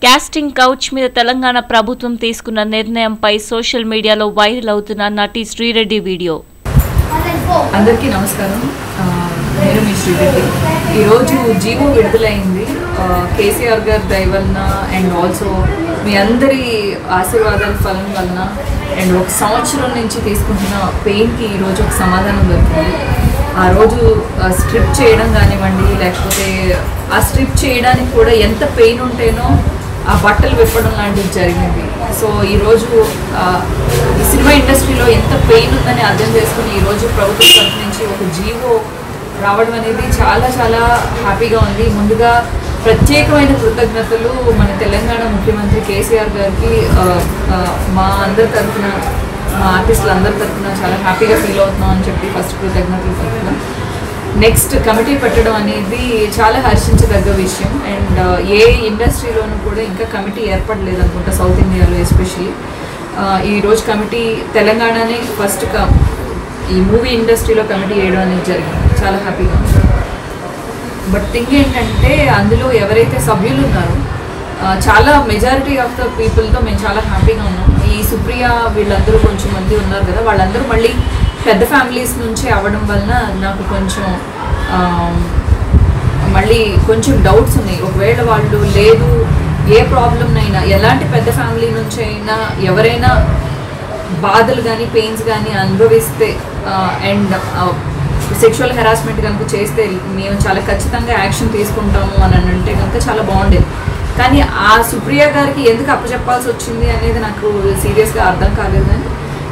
casting couch మీద తెలంగాణ ప్రభుత్వం తీసుకున్న నిర్ణయంపై సోషల్ మీడియాలో వైరల్ అవుతున్న నటి శ్రీరెడ్డి వీడియో అందరికీ నమస్కారం ఆ, నేను మీ శ్రీరెడ్డి ఈరోజు జీవో విడుదలైంది ఆ, కేసీఆర్ గారి దయ వలన అండ్ ఆల్సో మీ అందరి ఆశీర్వాదాల ఫలం వలన అండ్ ఒక సంవత్సరం నుంచి తీసుకుంటున్న పెయిన్కి ఈరోజు ఒక సమాధానం దొరికింది ఆ రోజు స్ట్రిప్ చేయడం కానివ్వండి లేకపోతే ఆ స్ట్రిప్ చేయడానికి కూడా ఎంత పెయిన్ ఉంటేనో ఆ బట్టలు విప్పడం లాంటిది జరిగింది సో ఈరోజు ఆ, ఈ సినిమా ఇండస్ట్రీలో ఎంత పెయిన్ ఉందని అర్థం చేసుకుని ఈరోజు ప్రభుత్వం తరఫు నుంచి ఒక జీవో రావడం అనేది చాలా చాలా హ్యాపీగా ఉంది ముందుగా ప్రత్యేకమైన కృతజ్ఞతలు మన తెలంగాణ ముఖ్యమంత్రి కేసీఆర్ గారికి ఆ, ఆ, మా అందరి తరఫున మా ఆర్టిస్టులు అందరి తరఫున చాలా హ్యాపీగా ఫీల్ అవుతున్నాం అని చెప్పి ఫస్ట్ కృతజ్ఞతలు చెప్తున్నాం నెక్స్ట్ కమిటీ పెట్టడం అనేది చాలా హర్షించదగ్గ విషయం అండ్ ఏ ఇండస్ట్రీలోనూ కూడా ఇంకా కమిటీ ఏర్పడలేదు అనుకుంటా సౌత్ ఇండియాలో ఎస్పెషల్లీ ఈ రోజు కమిటీ తెలంగాణనే ఫస్ట్ క ఈ మూవీ ఇండస్ట్రీలో కమిటీ వేయడం అనేది జరిగింది చాలా హ్యాపీగా ఉంది బట్ థింగ్ ఏంటంటే అందులో ఎవరైతే సభ్యులు ఉన్నారో ఆ, చాలా మెజారిటీ ఆఫ్ ద పీపుల్తో మేము చాలా హ్యాపీగా ఉన్నాం ఈ సుప్రియ వీళ్ళందరూ కొంచెం మంది ఉన్నారు కదా వాళ్ళందరూ మళ్ళీ పెద్ద ఫ్యామిలీస్ నుంచి అవ్వడం వలన నాకు కొంచెం ఆ, మళ్ళీ కొంచెం డౌట్స్ ఉన్నాయి ఒకవేళ వాళ్ళు లేదు ఏ ప్రాబ్లంనైనా ఎలాంటి పెద్ద ఫ్యామిలీ నుంచి అయినా ఎవరైనా బాధలు కానీ పెయిన్స్ కానీ అనుభవిస్తే అండ్ సెక్షువల్ హెరాస్మెంట్ కనుక చేస్తే మేము చాలా ఖచ్చితంగా యాక్షన్ తీసుకుంటాము అని అని అంటే కనుక చాలా బాగుండేది కానీ ఆ సుప్రియ గారికి ఎందుకు అప్పచెప్పాల్సి వచ్చింది అనేది నాకు సీరియస్గా అర్థం కాలేదు కానీ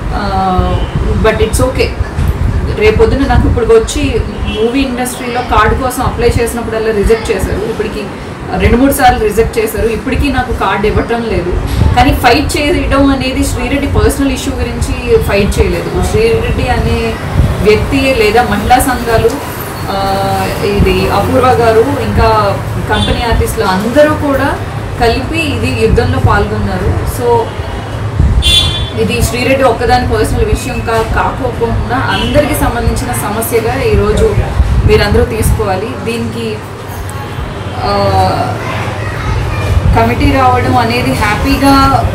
బట్ ఇట్స్ ఓకే రేపొద్దున నాకు ఇప్పుడు వచ్చి మూవీ ఇండస్ట్రీలో కార్డు కోసం అప్లై చేసినప్పుడల్లా రిజెక్ట్ చేశారు ఇప్పటికి రెండు మూడు సార్లు రిజెక్ట్ చేశారు ఇప్పటికీ నాకు కార్డు ఇవ్వటం లేదు కానీ ఫైట్ చేయడం అనేది శ్రీరెడ్డి పర్సనల్ ఇష్యూ గురించి ఫైట్ చేయలేదు శ్రీరెడ్డి అనే వ్యక్తి లేదా మహిళా సంఘాలు ఆ, ఇది అపూర్వ గారు ఇంకా కంపెనీ ఆర్టిస్టులు అందరూ కూడా కలిపి ఇది యుద్ధంలో పాల్గొన్నారు సో ఇది శ్రీరెడ్డి ఒక్కదాని పర్సనల్ విషయం కా కాకోకుండా అందరికీ సంబంధించిన సమస్యగా ఈరోజు మీరందరూ తీసుకోవాలి దీనికి ఆ, కమిటీ రావడం అనేది హ్యాపీగా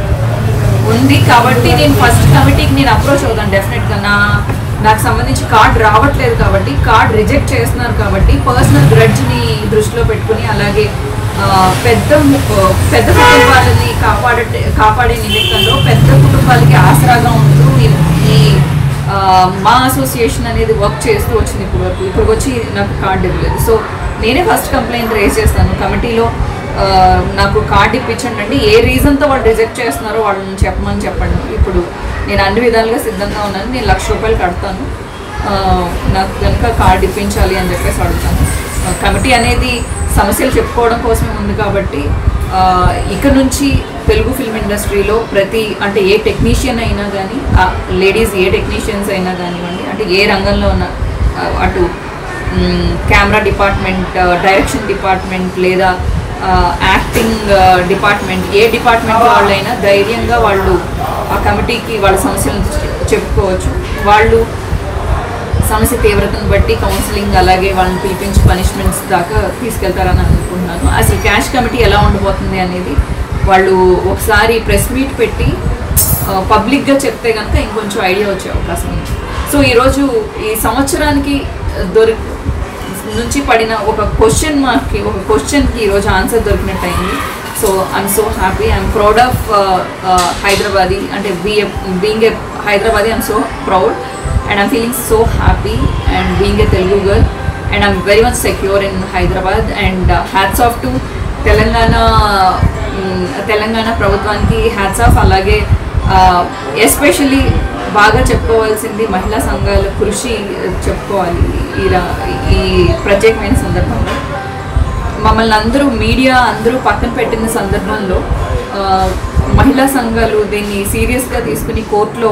ఉంది కాబట్టి నేను ఫస్ట్ కమిటీకి నేను అప్రోచ్ అవుతాను డెఫినెట్గా నా నాకు సంబంధించి కార్డ్ రావట్లేదు కాబట్టి కార్డ్ రిజెక్ట్ చేస్తున్నారు కాబట్టి పర్సనల్ గ్రడ్జ్ని దృష్టిలో పెట్టుకుని అలాగే ఆ, పెద్ద ము- పెద్ద కుటుంబాలని కాపాడే కాపాడే నిమిత్తంలో పెద్ద కుటుంబాలకి ఆసరాగా ఉంటూ ఈ- ఈ ఆ, మా అసోసియేషన్ అనేది వర్క్ చేస్తూ వచ్చింది ఇప్పుడు వరకు ఇప్పుడు వచ్చి నాకు కార్డు ఇవ్వలేదు సో నేనే ఫస్ట్ కంప్లైంట్ రేజ్ చేస్తాను కమిటీలో ఆ, నాకు కార్డు ఇప్పించండి అండి ఏ రీజన్తో వాళ్ళు రిజెక్ట్ చేస్తున్నారో వాళ్ళని చెప్పమని చెప్పండి ఇప్పుడు నేను అన్ని విధాలుగా సిద్ధంగా ఉన్నాను నేను లక్ష రూపాయలు కడతాను ఆ, నాకు కనుక కార్డు ఇప్పించాలి అని చెప్పేసి అడుగుతాను ఆ, కమిటీ అనేది సమస్యలు చెప్పుకోవడం కోసమే ఉంది కాబట్టి ఆ, ఇక నుంచి తెలుగు ఫిల్మ్ ఇండస్ట్రీలో ప్రతి అంటే ఏ టెక్నీషియన్ అయినా కానీ లేడీస్ ఏ టెక్నీషియన్స్ అయినా కానివ్వండి అంటే ఏ రంగంలో ఉన్న ఆ, అటు కెమెరా డిపార్ట్మెంట్ డైరెక్షన్ డిపార్ట్మెంట్ లేదా యాక్టింగ్ డిపార్ట్మెంట్ ఏ డిపార్ట్మెంట్ వాళ్ళైనా ధైర్యంగా వాళ్ళు ఆ కమిటీకి వాళ్ళ సమస్యలను చెప్పుకోవచ్చు వాళ్ళు సమస్య తీవ్రతను బట్టి కౌన్సిలింగ్ అలాగే వాళ్ళని పిలిపించి పనిష్మెంట్స్ దాకా తీసుకెళ్తారని అనుకుంటున్నాను అసలు క్యాష్ కమిటీ ఎలా ఉండబోతుంది అనేది వాళ్ళు ఒకసారి ప్రెస్ మీట్ పెట్టి పబ్లిక్గా చెప్తే కనుక ఇంకొంచెం ఐడియా వచ్చే అవకాశం ఉంది సో ఈరోజు ఈ సంవత్సరానికి దొరి నుంచి పడిన ఒక క్వశ్చన్ మార్క్కి ఒక క్వశ్చన్కి ఈరోజు ఆన్సర్ దొరికినట్టు అయింది so I'm so happy I'm proud of Hyderabadi అంటే be being a Hyderabadi I'm so proud and I'm feeling so happy and being a Telugu girl and I'm very much secure in Hyderabad and uh, hats off to Telangana hmm, Telangana ప్రభుత్వానికి hats of అలాగే especially బాగా చెప్పుకోవాల్సింది మహిళా సంఘాల కృషి చెప్పుకోవాలి ఈ రా- ఈ ప్రత్యేకమైన సందర్భంలో మమ్మల్ని అందరూ మీడియా అందరూ పక్కన పెట్టిన సందర్భంలో ఆ, మహిళా సంఘాలు దీన్ని సీరియస్గా తీసుకుని కోర్టులో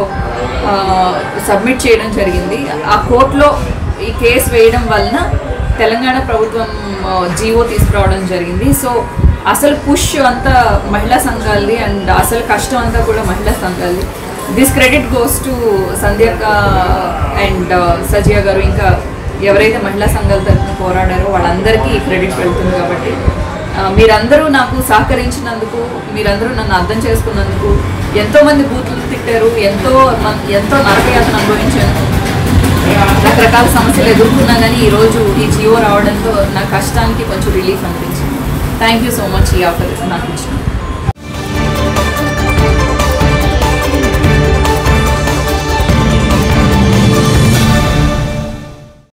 సబ్మిట్ చేయడం జరిగింది ఆ కోర్టులో ఈ కేసు వేయడం వలన తెలంగాణ ప్రభుత్వం జీవో తీసుకురావడం జరిగింది సో అసలు పుష్ అంతా మహిళా సంఘాలది అండ్ అసలు కష్టం అంతా కూడా మహిళా సంఘాలది this credit goes to Sandhyaka and Sajiya గారు ఇంకా ఎవరైతే మహిళా సంఘాల తరఫున పోరాడారో వాళ్ళందరికీ క్రెడిట్ వెళ్తుంది కాబట్టి ఆ, మీరందరూ నాకు సహకరించినందుకు మీరందరూ నన్ను అర్థం చేసుకున్నందుకు ఎంతో మంది బూతులు తిట్టారు ఎంతో మన్- ఎంతో నరకయాతను అనుభవించాను రకరకాల సమస్యలు ఎదుర్కొన్నా కానీ ఈరోజు ఈ జియో రావడంతో నా కష్టానికి కొంచెం రిలీఫ్ అనిపించింది థ్యాంక్ యూ సో మచ్ ఈ ఆఫర్ నాకు ఇచ్చిన